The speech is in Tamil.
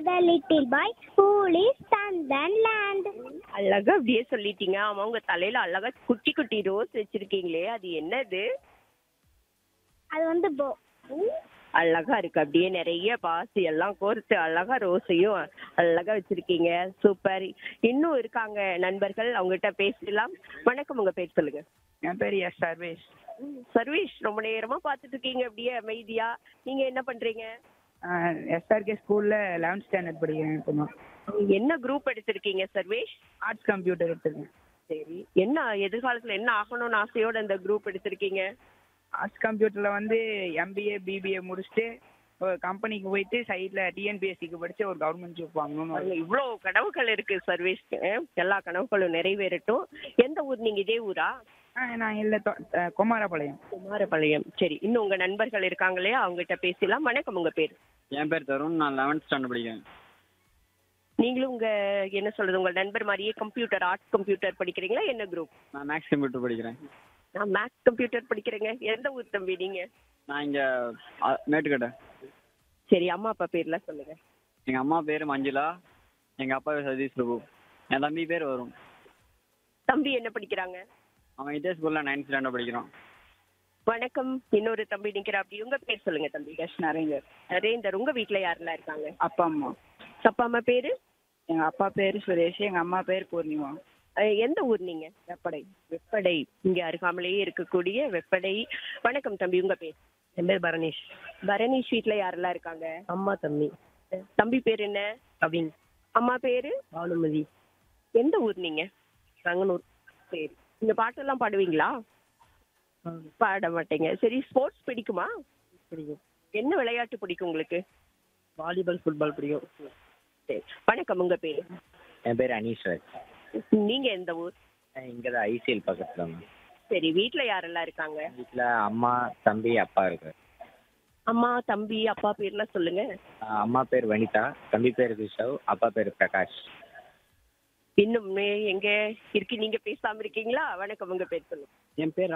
the little boy, school is Tandan land. அழகா அப்படியே சொல்லிட்டீங்க ஆமா உங்க தலையில அழகா குட்டி குட்டி ரோஸ் வச்சிருக்கீங்களே அது என்னது அது வந்து போ அழகா இருக்கு அப்படியே நிறைய பாசி எல்லாம் கோர்த்து அழகா ரோஸையும் அழகா வச்சிருக்கீங்க சூப்பர் இன்னும் இருக்காங்க நண்பர்கள் அவங்ககிட்ட பேசலாம் வணக்கம் உங்க பேர் சொல்லுங்க என் பேர் எஸ் சர்வேஷ் சர்வீஸ் ரொம்ப நேரமா பாத்துட்டு இருக்கீங்க அப்படியே அமைதியா நீங்க என்ன பண்றீங்க எஸ்ஆர்கே ஸ்கூல்ல லெவன்த் ஸ்டாண்டர்ட் படிக்கிறேன் இப்போ என்ன குரூப் எடுத்திருக்கீங்க சர்வேஷ் ஆர்ட்ஸ் கம்ப்யூட்டர் எடுத்திருக்கேன் சரி என்ன எதிர்காலத்துல என்ன ஆகணும்னு ஆசையோட இந்த குரூப் எடுத்திருக்கீங்க ஆர்ட்ஸ் கம்ப்யூட்டர்ல வந்து எம்பிஏ பிபிஏ முடிச்சுட்டு ஒரு கம்பெனிக்கு போயிட்டு சைடில் டிஎன்பிஎஸ்சிக்கு படிச்சு ஒரு கவர்மெண்ட் ஜாப் வாங்கணும்னு ஒரு- அங்க இவ்வளவு கனவுகள் இருக்கு சர்வீஸ்க்கு எல்லா கனவுகளும் நிறைவேறட்டும் எந்த ஊர் நீங்க இதே ஊரா ஆ, நான் இல்லை குமாரபாளையம் குமாரபாளையம் சரி இன்னும் உங்க நண்பர்கள் இருக்காங்க இல்லையா அவங்ககிட்ட பேசலாம் வணக்கம் உங்க பேர் என் பேர் தருண் நான் லெவன்த் ஸ்டாண்டர்ட் படிக்கிறேன் நீங்களும் உங்க என்ன சொல்றது உங்க நண்பர் மாதிரியே கம்ப்யூட்டர் ஆர்ட்ஸ் கம்ப்யூட்டர் படிக்கிறீங்களா என்ன குரூப் நான் மேக்ஸ் கம்ப்யூட்டர் படிக்கிறேன் நான் மேத்ஸ் கம்ப்யூட்டர் படிக்கிறேங்க எந்த ஊர் தம்பி நீங்க நான் இங்கே மேட்டுக்கட்டை சரி அம்மா அப்பா பேர்லாம் சொல்லுங்க எங்கள் அம்மா பேர் மஞ்சுளா எங்கள் அப்பா பேர் சதீஷ் பிரபு என் தம்பி பேர் வரும் தம்பி என்ன படிக்கிறாங்க அவன் இதே ஸ்கூலில் நைன்த் ஸ்டாண்டர்ட் படிக்கிறான் வணக்கம் இன்னொரு தம்பி நிக்கிறா அப்படி உங்க பேர் சொல்லுங்க தம்பி எஸ் நரேந்தர் ரேந்தர் உங்க வீட்ல யாரெல்லாம் இருக்காங்க அப்பா அம்மா அப்பா அம்மா பேரு எங்கள் அப்பா பேர் சுரேஷ் எங்கள் அம்மா பேர் பூர்ணிமா அஹ் எந்த ஊர் நீங்க வெப்படை வெப்படை இங்க அருகாமலேயே இருக்கக்கூடிய வெப்படை வணக்கம் தம்பி உங்க பேர் என் பேர் பரணேஷ் பரணீஷ் வீட்ல யாரெல்லாம் இருக்காங்க அம்மா தம்பி தம்பி பேர் என்ன கவின் அம்மா பேரு பானுமதி எந்த ஊர் நீங்க ரங்கனூர் சரி இந்த பாட்டெல்லாம் பாடுவீங்களா பாட மாட்டீங்க சரி ஸ்போர்ட்ஸ் பிடிக்குமா பிடிக்கும் என்ன விளையாட்டு பிடிக்கும் உங்களுக்கு வாலிபால் ஃபுட்பால் பிடிக்கும் சரி வணக்கம் உங்க பேரு என் பேர் அனீஸ்வர் நீங்க எந்த ஊர் இங்கே தான் ஐசிஎல் பக்கத்தில் மேம் சரி வீட்ல யாரெல்லாம் இருக்காங்க வீட்டில் அம்மா தம்பி அப்பா இருக்கு அம்மா தம்பி அப்பா பேர்லாம் சொல்லுங்க ஆஹ் அம்மா பேர் வனிதா தம்பி பேர் விஷவ் அப்பா பேர் பிரகாஷ் இன்னும் எங்க இருக்கு நீங்க பேசாம இருக்கீங்களா வணக்கம் உங்க பேர் சொல்லுங்க என் பேர்